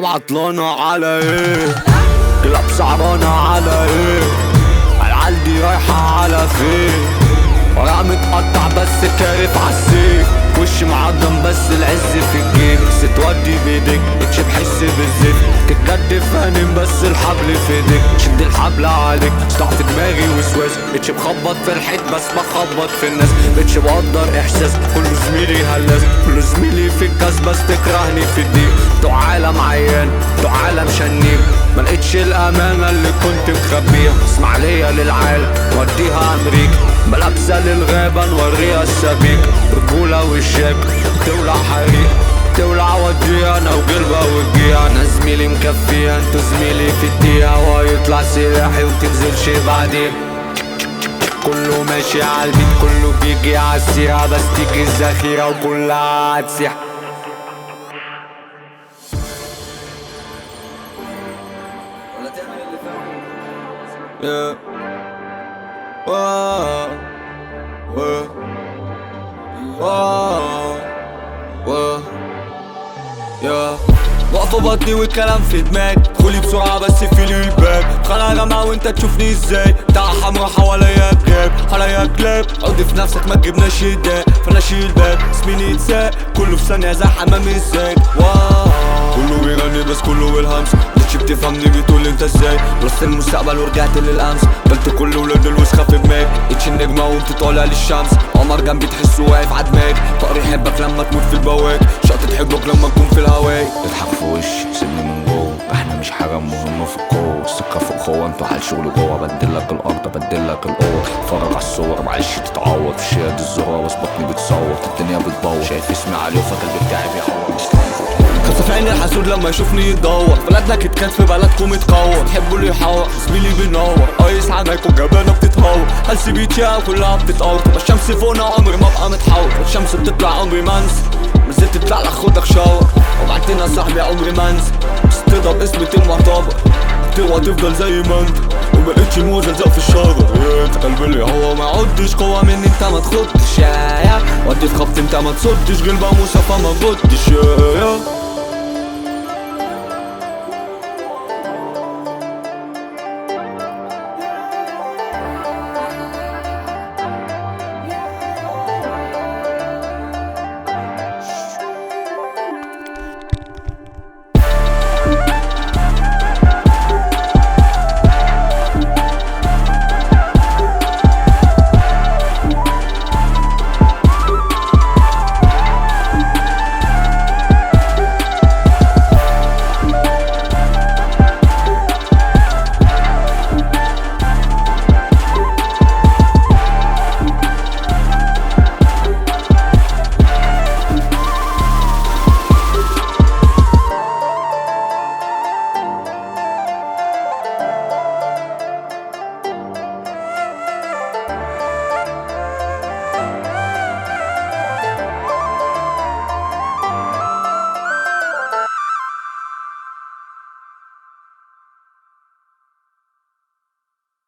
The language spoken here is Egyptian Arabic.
عطلانة على ايه كلاب سعرانة على ايه العيال دي رايحة على فين ورا متقطع بس كارف عالسيف وش معضم بس العز في الجيب ستودي بايديك اتش بحس بالزفت تتجد فانم بس الحبل في ايديك شد الحبل عليك ضعت دماغي وسواس اتش بخبط في الحيط بس بخبط في الناس اتش بقدر احساس كل زميلي هلاس كل زميلي في الكاس بس تكرهني في الدين تو عالم عيان تو عالم شنيب ملقتش الامانه اللي كنت مخبيها اسماعيليه للعالم وديها امريكا ملابسه للغابه نوريها السبيك رجوله والشاب تولع حريق تولع وديها انا وقلبها وجيها انا زميلي مكفيها انتو زميلي في الدقيقه وهيطلع سلاحي ومتنزلش بعدين كله ماشي عالبيت كله بيجي عالسيرة بس تيجي الذخيرة وكلها هتسيح Yeah. Whoa. Whoa. Whoa. Whoa. Yeah. واقفة بطني والكلام في دماغي خولي بسرعة بس في لي الباب خلع جامعة وانت تشوفني ازاي بتاع حمرا حواليا كلاب حواليا كلاب عضي في نفسك ما تجيبناش يداك فانا شيل باب اسمي يتساق كله في ثانية زي حمام الزاج واو كله بيغني بس كله بالهمس مش بتفهمني بتقول انت ازاي رصت المستقبل ورجعت للامس قلت كل ولاد الوسخة في دماغي اتش النجمة وانت طالع للشمس قمر جنبي تحسه واقف عدماغي طاري يحبك لما تموت في البواك شاطر تحبك لما تكون في الهواي اضحك في وشي سيبني من جوه احنا مش حاجة مهمة في القوة الثقة في اخوة انتوا حال شغل جوه بدلك الارض بدلك القوة اتفرج على الصور معلش تتعوض في شهاد الزهور بس بطني بتصوت الدنيا بتبوظ شايف اسمي عليه وفاكر بتاعي بيعوض خمسة في عين الحسود لما يشوفني يتدور بلدنا كيت كات في بلدكم اتكور تحبوا اللي يحور زميلي بينور قايس عنك وجبانة بتتهور هلسي بيتشا كلها بتتقور تبقى الشمس فوقنا عمري ما ابقى متحور الشمس بتطلع عمري ما انسى نزلت تطلع لك خدك شاور وبعدين يا صاحبي عمري ما انسى بس تضرب اسمي المعتبر تقوى تفضل زي ما انت ومبقتش موزة زلزق في الشجر يا انت قلبي اللي هو ما عدش قوة مني انت ما تخدش يا يا ودي في خبط انت ما تصدش غلبة موسى فما جدش يا يا